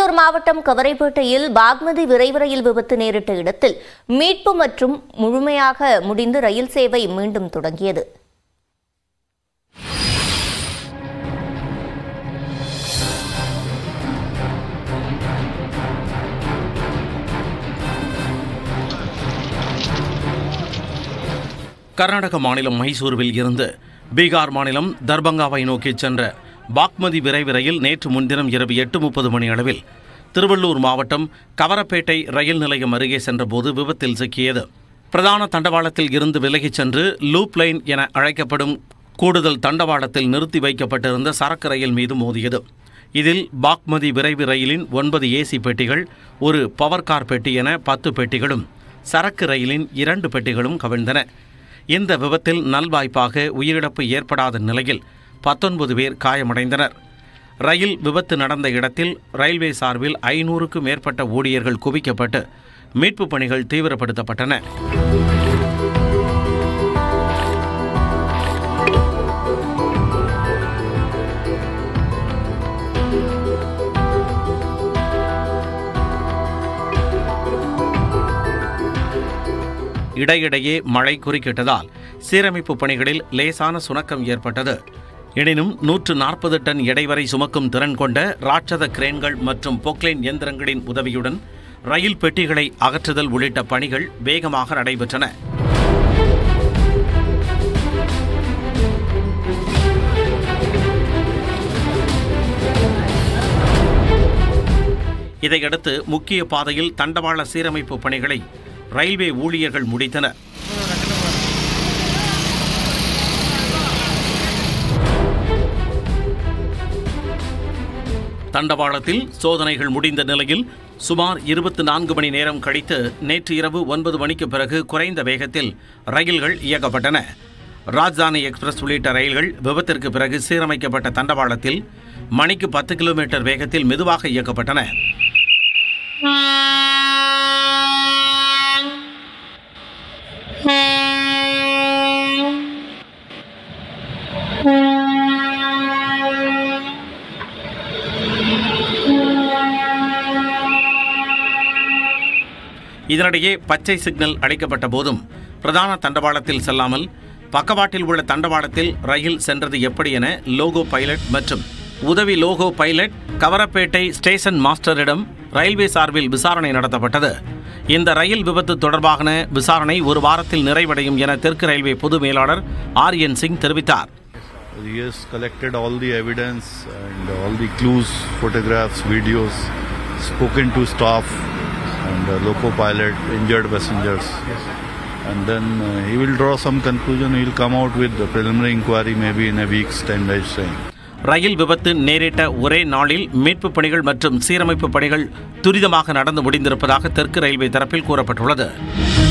திருவள்ளூர் மாவட்டம் கவரைப்பேட்டையில் பாக்மதி விரைவு ரயில் விபத்து நேரிட்ட இடத்தில் மீட்பு மற்றும் முழுமையாக முடிந்து ரயில் சேவை மீண்டும் தொடங்கியது கர்நாடக மாநிலம் மைசூருவில் இருந்து பீகார் மாநிலம் தர்பங்காவை நோக்கி சென்ற பாக்மதி விரைவு ரயில் நேற்று முன்தினம் இரவு எட்டு முப்பது மணி அளவில் திருவள்ளூர் மாவட்டம் கவரப்பேட்டை ரயில் நிலையம் அருகே சென்றபோது விபத்தில் சிக்கியது பிரதான தண்டவாளத்தில் இருந்து விலகிச் சென்று லூப் லைன் என அழைக்கப்படும் கூடுதல் தண்டவாளத்தில் நிறுத்தி வைக்கப்பட்டிருந்த சரக்கு ரயில் மீது மோதியது இதில் பாக்மதி விரைவு ரயிலின் ஒன்பது ஏசி பெட்டிகள் ஒரு பவர் கார் பெட்டி என பத்து பெட்டிகளும் சரக்கு ரயிலின் இரண்டு பெட்டிகளும் கவிழ்ந்தன இந்த விபத்தில் நல்வாய்ப்பாக உயிரிழப்பு ஏற்படாத நிலையில் பத்தொன்பது பேர் காயமடைந்தனர் ரயில் விபத்து நடந்த இடத்தில் ரயில்வே சார்பில் ஐநூறுக்கும் மேற்பட்ட ஊழியர்கள் குவிக்கப்பட்டு மீட்புப் பணிகள் தீவிரப்படுத்தப்பட்டன இடையிடையே மழை குறுக்கிட்டதால் சீரமைப்பு பணிகளில் லேசான சுணக்கம் ஏற்பட்டது எனினும் நூற்று நாற்பது டன் எடை வரை சுமக்கும் திறன் கொண்ட ராட்சத கிரேன்கள் மற்றும் பொக்லைன் இயந்திரங்களின் உதவியுடன் ரயில் பெட்டிகளை அகற்றுதல் உள்ளிட்ட பணிகள் வேகமாக நடைபெற்றன இதையடுத்து முக்கிய பாதையில் தண்டவாள சீரமைப்பு பணிகளை ரயில்வே ஊழியர்கள் முடித்தனர் தண்டவாளத்தில் சோதனைகள் முடிந்த நிலையில் சுமார் இருபத்தி நான்கு மணி நேரம் கழித்து நேற்று இரவு ஒன்பது மணிக்கு பிறகு குறைந்த வேகத்தில் ரயில்கள் இயக்கப்பட்டன ராஜ்தானி எக்ஸ்பிரஸ் உள்ளிட்ட ரயில்கள் விபத்திற்கு பிறகு சீரமைக்கப்பட்ட தண்டவாளத்தில் மணிக்கு பத்து கிலோமீட்டர் வேகத்தில் மெதுவாக இயக்கப்பட்டன இதனிடையே பச்சை சிக்னல் அளிக்கப்பட்ட போதும் பிரதான தண்டவாளத்தில் செல்லாமல் பக்கவாட்டில் உள்ள தண்டவாளத்தில் ரயில் சென்றது எப்படி என லோகோ பைலட் மற்றும் உதவி லோகோ பைலட் கவரப்பேட்டை ஸ்டேஷன் மாஸ்டரிடம் ரயில்வே சார்பில் விசாரணை நடத்தப்பட்டது இந்த ரயில் விபத்து தொடர்பான விசாரணை ஒரு வாரத்தில் நிறைவடையும் என தெற்கு ரயில்வே பொது மேலாளர் ஆர் என் சிங் தெரிவித்தார் He has collected all the evidence and all the clues, photographs, videos, spoken to staff and uh, loco pilot, injured passengers. And then uh, he will draw some conclusion. He will come out with the preliminary inquiry maybe in a week's time, I saying. ரயில் விபத்து நேரிட்ட ஒரே நாளில் மீட்புப் பணிகள் மற்றும் சீரமைப்பு பணிகள் துரிதமாக நடந்து முடிந்திருப்பதாக தெற்கு ரயில்வே தரப்பில் கூறப்பட்டுள்ளது